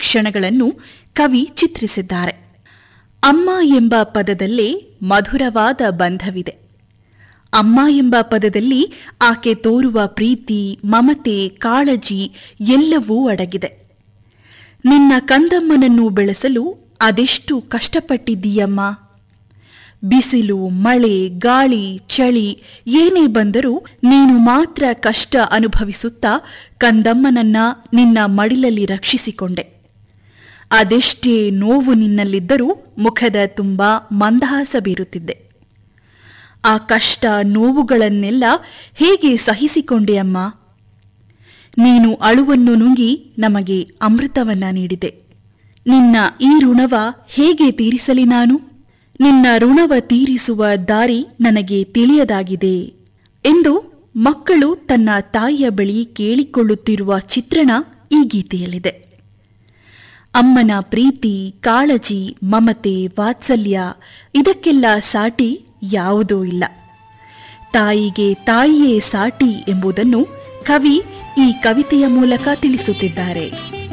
ಕ್ಷಣಗಳನ್ನು ಕವಿ ಚಿತ್ರಿಸಿದ್ದಾರೆ ಅಮ್ಮ ಎಂಬ ಪದದಲ್ಲೇ ಮಧುರವಾದ ಬಂಧವಿದೆ ಅಮ್ಮ ಎಂಬ ಪದದಲ್ಲಿ ಆಕೆ ತೋರುವ ಪ್ರೀತಿ ಮಮತೆ ಕಾಳಜಿ ಎಲ್ಲವೂ ಅಡಗಿದೆ ನಿನ್ನ ಕಂದಮ್ಮನನ್ನು ಬೆಳೆಸಲು ಅದೆಷ್ಟು ಕಷ್ಟಪಟ್ಟಿದ್ದೀಯಮ್ಮ ಬಿಸಿಲು ಮಳೆ ಗಾಳಿ ಚಳಿ ಏನೇ ಬಂದರೂ ನೀನು ಮಾತ್ರ ಕಷ್ಟ ಅನುಭವಿಸುತ್ತಾ ಕಂದಮ್ಮನನ್ನ ನಿನ್ನ ಮಡಿಲಲ್ಲಿ ರಕ್ಷಿಸಿಕೊಂಡೆ ಅದೆಷ್ಟೇ ನೋವು ನಿನ್ನಲ್ಲಿದ್ದರೂ ಮುಖದ ತುಂಬ ಮಂದಹಾಸ ಬೀರುತ್ತಿದ್ದೆ ಆ ಕಷ್ಟ ನೋವುಗಳನ್ನೆಲ್ಲ ಹೇಗೆ ಸಹಿಸಿಕೊಂಡೆ ಅಮ್ಮ ನೀನು ಅಳುವನ್ನು ನುಂಗಿ ನಮಗೆ ಅಮೃತವನ್ನ ನೀಡಿದೆ ನಿನ್ನ ಈ ಋಣವ ಹೇಗೆ ತೀರಿಸಲಿ ನಾನು ನಿನ್ನ ಋಣವ ತೀರಿಸುವ ದಾರಿ ನನಗೆ ತಿಳಿಯದಾಗಿದೆ ಎಂದು ಮಕ್ಕಳು ತನ್ನ ತಾಯಿಯ ಬಳಿ ಕೇಳಿಕೊಳ್ಳುತ್ತಿರುವ ಚಿತ್ರಣ ಈ ಗೀತೆಯಲ್ಲಿದೆ ಅಮ್ಮನ ಪ್ರೀತಿ ಕಾಳಜಿ ಮಮತೆ ವಾತ್ಸಲ್ಯ ಇದಕ್ಕೆಲ್ಲ ಸಾಟಿ ಯಾವುದೂ ಇಲ್ಲ ತಾಯಿಗೆ ತಾಯಿಯೇ ಸಾಟಿ ಎಂಬುದನ್ನು ಕವಿ ಈ ಕವಿತೆಯ ಮೂಲಕ ತಿಳಿಸುತ್ತಿದ್ದಾರೆ